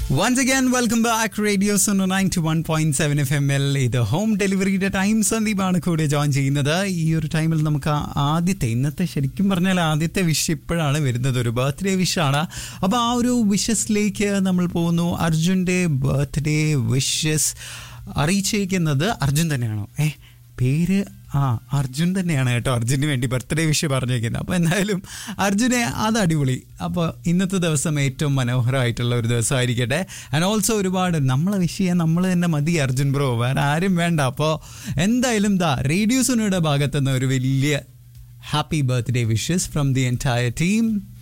once again welcome back radio Sono ninety one point seven F M എൽ ഇത് home ഡെലിവറിയുടെ time സന്ദീപാണ് കൂടെ ജോയിൻ ചെയ്യുന്നത് ഈ ഒരു ടൈമിൽ നമുക്ക് ആ ആദ്യത്തെ ഇന്നത്തെ ശരിക്കും പറഞ്ഞാൽ ആദ്യത്തെ വിഷ് ഇപ്പോഴാണ് വരുന്നത് ഒരു ബർത്ത്ഡേ വിഷാണ് അപ്പോൾ ആ ഒരു വിഷസിലേക്ക് നമ്മൾ പോകുന്നു അർജുൻ്റെ ബർത്ത്ഡേ വിഷസ് അറിയിച്ചേക്കുന്നത് അർജുൻ തന്നെയാണോ ഏ പേര് ആ അർജുൻ തന്നെയാണ് കേട്ടോ അർജുന് വേണ്ടി ബർത്ത്ഡേ വിഷ് പറഞ്ഞേക്കുന്നത് അപ്പോൾ എന്തായാലും അർജുനെ അത് അടിപൊളി അപ്പോൾ ഇന്നത്തെ ദിവസം ഏറ്റവും മനോഹരമായിട്ടുള്ള ഒരു ദിവസമായിരിക്കട്ടെ ആൻഡ് ഓൾസോ ഒരുപാട് നമ്മളെ വിഷ് ചെയ്യാൻ നമ്മൾ തന്നെ മതി അർജുൻ ബ്രോ വേറെ ആരും വേണ്ട അപ്പോൾ എന്തായാലും ദാ റേഡിയോ സുനയുടെ ഭാഗത്തുനിന്ന് ഒരു വലിയ happy birthday wishes from the entire team